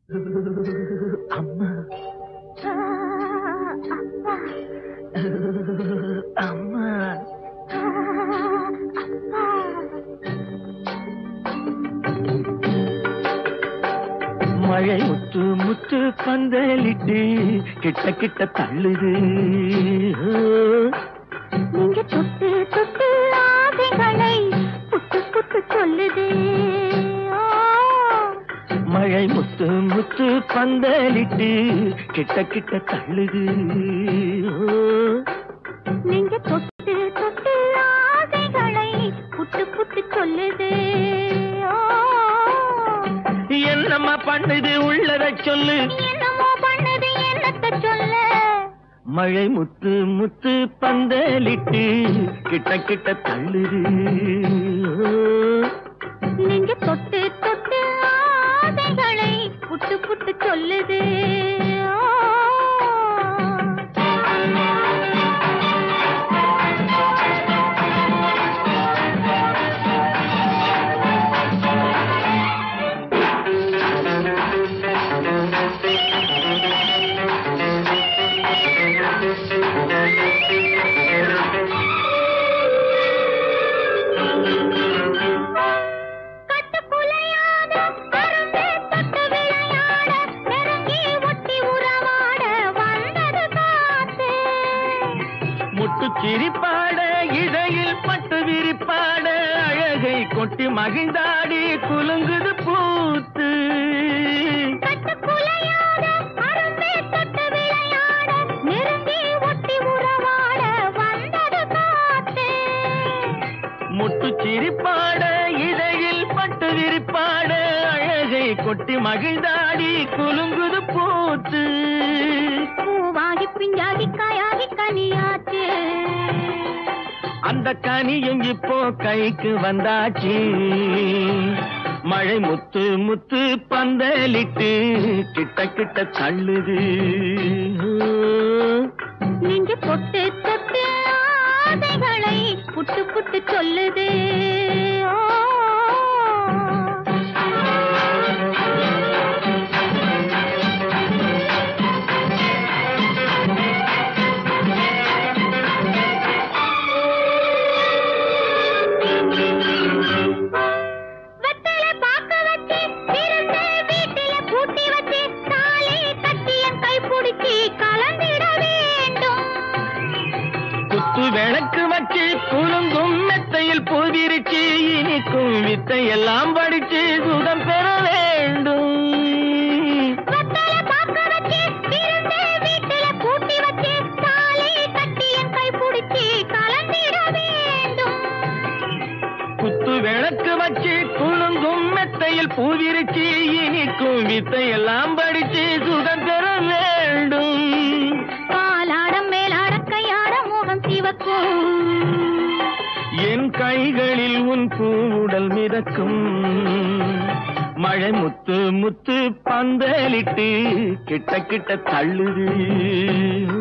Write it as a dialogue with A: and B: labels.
A: அம்மா அம்மா மழை முத்து முத்து பந்தலிட்டு கிட்ட கிட்ட தள்ளுது
B: நீங்க தொட்டு தொட்டு ஆசைகளை புட்டு புட்டு சொல்லுது ஓ,
A: மழை முத்து முத்து பந்தலிட்டு கிட்ட கிட்ட தள்ளுது
B: நீங்க தொட்டு தொட்டு ஆசைகளை புட்டு புட்டு சொல்லுது ஓ,
A: என்னம்மா பண்ணுது உள்ளத சொல்லு
B: என்னமோ பண்ணுது என்னத்த சொல்ல
A: மழை முத்து முத்து பந்தலிட்டு கிட்ட கிட்ட தள்ளுது
B: நீங்க தொட்டு தொட்டு ஆசைகளை புட்டு புட்டு சொல்லுது ஓ. கட்டுக்குலையாத அரும்பே தொட்டு விளையாட, நெருங்கி ஒட்டி உறவாட வந்தது காத்து.
A: முட்டு சிரிப்பாட இடையில் பட்டு விரிப்பாட அழகை கொட்டி மகிழ்ந்தாடி குலுங்குது பூத்து
B: கட்டுக்குலையாத அரும்பே தொட்டு விளையாட, நெருங்கி ஒட்டி உறவாட வந்தது காத்து.
A: முட்டு சிரிப்பாட இடையில் பட்டு விரிப்பாட அழகை கொட்டி மகிழ்ந்தாடி குலுங்குது பூத்து
B: பூவாகி பிஞ்சாகி காயாகி கனியாச்சு
A: அந்த கனியும் இப்போ கைக்கு வந்தாச்சு மழை முத்து முத்து பந்தலிட்டு கிட்ட கிட்ட தள்ளுது
B: நீங்க தொட்டு தொட்டு ஆசைகளை புட்டு புட்டு சொல்லுது ஓ. வெத்தலை பாக்க வச்சு, விருந்து வீட்டில பூட்டி வச்சு, தாலி கட்டி என் கை பிடிச்சி கலந்திட வேண்டும்
A: குத்து விளக்கு வச்சு குலுங்கும் மெத்தையில் போதிருச்சு இனிக்கும் வித்தை எல்லாம் படிச்சு சுகம் பெற வேண்டும்
B: வெத்தலை பாக்க வச்சு, விருந்து வீட்டில பூட்டி வச்சு, தாலி கட்டி என் கை பிடிச்சி கலந்திட வேண்டும்
A: குத்து விளக்கு வச்சு குலுங்கும் மெத்தையில் பூவிருச்சு இனிக்கும் வித்தை எல்லாம் படிச்சு சுகம் பெற வேண்டும்
B: பாலாடம் மேலாட கையாட முகம் சிவக்கும்
A: என் கைகளில் உன் பூவுடல் மிதக்கும் மழை முத்து முத்து பந்தலிட்டு கிட்ட கிட்ட தள்ளுது